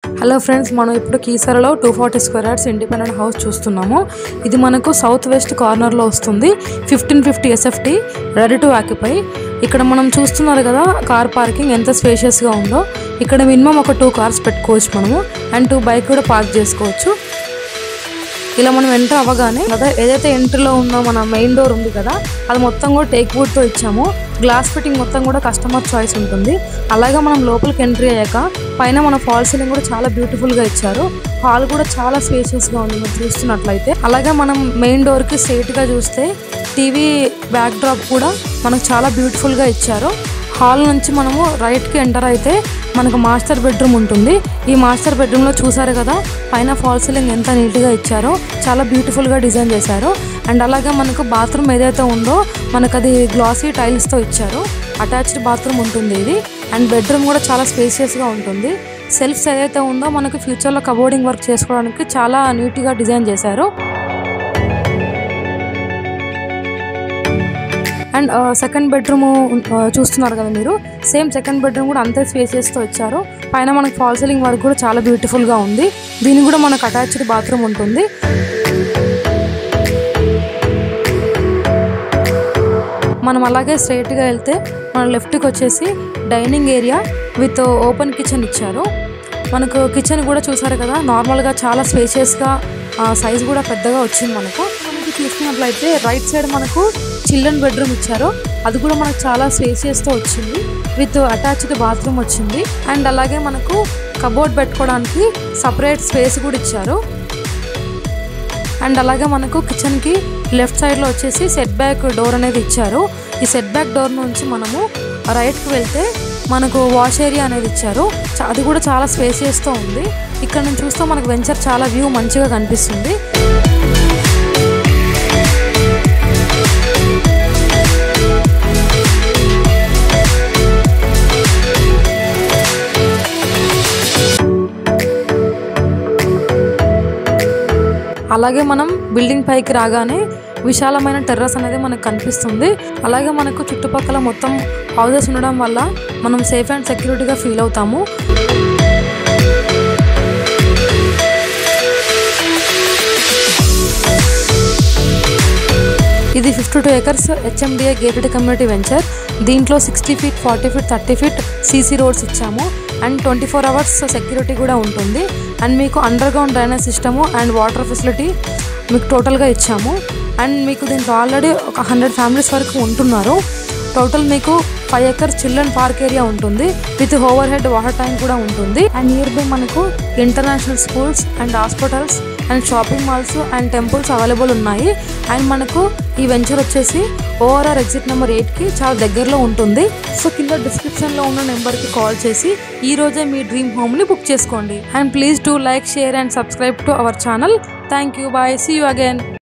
hello friends మనం ఇప్పుడు కీసరలో two forty square yards independent house చూస్తున్నాము ఇది మనకు సౌత్ వెస్ట్ కార్నర్లో వస్తుంది fifteen fifty SFT ready to occupy ఇక్కడ మనం చూస్తున్నారు కదా కార్ పార్కింగ్ ఎంత స్పేషియస్గా ఉందో ఇక్కడ మినిమం ఒక టూ కార్స్ పెట్టుకోవచ్చు మనము అండ్ టూ బైక్ కూడా పార్క్ చేసుకోవచ్చు ఇలా మనం ఎంటర్ అవ్వగానే కదా ఏదైతే ఎంట్రీలో ఉన్న మన మెయిన్ డోర్ ఉంది కదా అది మొత్తం కూడా టేక్ వుడ్తో ఇచ్చాము గ్లాస్ ఫిట్టింగ్ మొత్తం కూడా కస్టమర్ చాయిస్ ఉంటుంది అలాగే మనం లోపలికి ఎంట్రీ అయ్యాక పైన మన ఫాల్ సీలింగ్ కూడా చాలా బ్యూటిఫుల్గా ఇచ్చారు హాల్ కూడా చాలా స్పేషియస్గా ఉంది మీరు చూస్తున్నట్లయితే అలాగే మనం మెయిన్ డోర్కి స్ట్రైట్గా చూస్తే టీవీ బ్యాక్ డ్రాప్ కూడా మనకు చాలా బ్యూటిఫుల్గా ఇచ్చారు హాల్ నుంచి మనము రైట్కి ఎంటర్ అయితే మనకు మాస్టర్ బెడ్రూమ్ ఉంటుంది ఈ మాస్టర్ బెడ్రూమ్లో చూసారు కదా పైన ఫాల్ సీలింగ్ ఎంత నీట్గా ఇచ్చారో చాలా బ్యూటిఫుల్గా డిజైన్ చేశారు అండ్ అలాగే మనకు బాత్రూమ్ ఏదైతే ఉందో మనకు అది గ్లాసీ టైల్స్తో ఇచ్చారు అటాచ్డ్ బాత్రూమ్ ఉంటుంది ఇది అండ్ బెడ్రూమ్ కూడా చాలా స్పేసియస్గా ఉంటుంది సెల్ఫ్స్ ఏదైతే ఉందో మనకు ఫ్యూచర్లో కబోర్డింగ్ వర్క్ చేసుకోవడానికి చాలా నీట్గా డిజైన్ చేశారు అండ్ సెకండ్ బెడ్రూమ్ చూస్తున్నారు కదా మీరు సేమ్ సెకండ్ బెడ్రూమ్ కూడా అంతే స్పేసెస్తో ఇచ్చారు పైన మనకి ఫాల్ సీలింగ్ వర్క్ కూడా చాలా బ్యూటిఫుల్గా ఉంది దీనికి కూడా మనకు అటాచ్డ్ బాత్రూమ్ ఉంటుంది మనం అలాగే స్ట్రైట్గా వెళ్తే మన లెఫ్ట్కి వచ్చేసి dining area with open kitchen ఇచ్చారు మనకు కిచెన్ కూడా చూసారు కదా నార్మల్గా చాలా స్పేషియస్గా సైజ్ కూడా పెద్దగా వచ్చింది మనకు మనకి చూసుకున్నట్లయితే రైట్ సైడ్ మనకు చిల్డ్రన్ బెడ్రూమ్ ఇచ్చారు అది కూడా మనకు చాలా స్పేసియస్తో వచ్చింది విత్ అటాచ్డ్ బాత్రూమ్ వచ్చింది అండ్ అలాగే మనకు కబోర్డ్ పెట్టుకోవడానికి సపరేట్ స్పేస్ కూడా ఇచ్చారు అండ్ అలాగే మనకు కిచెన్కి లెఫ్ట్ సైడ్లో వచ్చేసి సెట్ బ్యాక్ డోర్ అనేది ఇచ్చారు ఈ సెట్ బ్యాక్ డోర్ నుంచి మనము రైట్కి వెళ్తే మనకు వాష్ ఏరియా అనేది ఇచ్చారు చ- అది కూడా చాలా స్పేసియస్తో ఉంది ఇక్కడ నుంచి చూస్తే మనకు వెంచర్ చాలా వ్యూ మంచిగా కనిపిస్తుంది అలాగే మనం బిల్డింగ్ పైకి రాగానే విశాలమైన టెర్రస్ అనేది మనకు కనిపిస్తుంది అలాగే మనకు చుట్టుపక్కల మొత్తం హౌసెస్ ఉండడం వల్ల మనం సేఫ్ అండ్ సెక్యూరిటీగా ఫీల్ అవుతాము ఇది fifty two acres HMDA gated community venture దీంట్లో sixty feet forty feet thirty feet CC roads ఇచ్చాము and twenty four hours security కూడా ఉంటుంది అండ్ మీకు underground drainage system and water facility మీకు టోటల్గా ఇచ్చాము అండ్ మీకు దీంట్లో ఆల్రెడీ ఒక హండ్రెడ్ ఫ్యామిలీస్ వరకు ఉంటున్నారు టోటల్ మీకు five acres children park area ఉంటుంది with overhead water tank కూడా ఉంటుంది అండ్ నియర్ బై మనకు international schools and hospitals and shopping malls and temples available ఉన్నాయి అండ్ మనకు ఈ వెంచర్ వచ్చేసి ఓఆర్ఆర్ ఎగ్జిట్ నెంబర్ ఎయిట్కి చాలా దగ్గరలో ఉంటుంది సో కింద డిస్క్రిప్షన్లో ఉన్న నెంబర్కి కాల్ చేసి ఈ రోజే మీ డ్రీమ్ హోమ్ని బుక్ చేసుకోండి and please to like share and subscribe to our channel thank you bye see you again